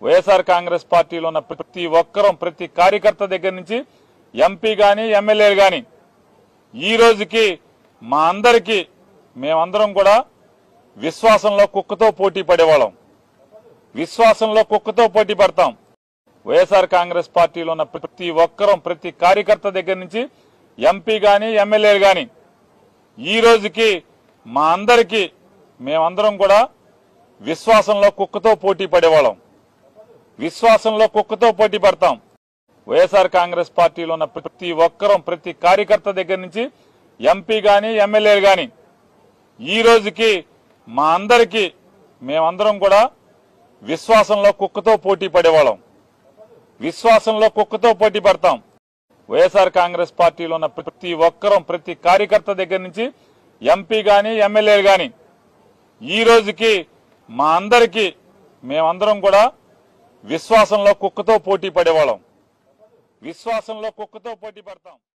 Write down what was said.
వైఎస్ఆర్ కాంగ్రెస్ పార్టీలో ఉన్న ప్రతి ఒక్కరం ప్రతి కార్యకర్త దగ్గర నుంచి ఎంపీ గాని ఎమ్మెల్యేలు గాని ఈ రోజుకి మా అందరికీ మేమందరం కూడా విశ్వాసంలో కుక్కతో పోటీ పడేవాళ్ళం విశ్వాసంలో కుక్కతో పోటీ పడతాం వైఎస్ఆర్ కాంగ్రెస్ పార్టీలో ఉన్న ప్రతి ఒక్కరం ప్రతి కార్యకర్త దగ్గర నుంచి ఎంపీ గాని ఎమ్మెల్యేలు గాని ఈ రోజుకి మా అందరికీ మేమందరం కూడా విశ్వాసంలో కుక్కతో పోటీ పడేవాళ్ళం విశ్వాసంలో కుక్కతో పోటీ పడతాం వైఎస్ఆర్ కాంగ్రెస్ పార్టీలో ఉన్న ప్రతి ఒక్కరం ప్రతి కార్యకర్త దగ్గర నుంచి ఎంపీ గాని ఎమ్మెల్యేలు గాని ఈ రోజుకి మా అందరికీ మేమందరం కూడా విశ్వాసంలో కుక్కతో పోటీ పడేవాళ్ళం విశ్వాసంలో కుక్కతో పోటీ పడతాం వైఎస్ఆర్ కాంగ్రెస్ పార్టీలో ఉన్న ప్రతి ఒక్కరం ప్రతి కార్యకర్త దగ్గర నుంచి ఎంపీ గాని ఎమ్మెల్యేలు గాని ఈ రోజుకి మా అందరికీ మేమందరం కూడా విశ్వాసంలో కుక్కతో పోటీ పడేవాళ్ళం విశ్వాసంలో కుక్కతో పోటీ పడతాం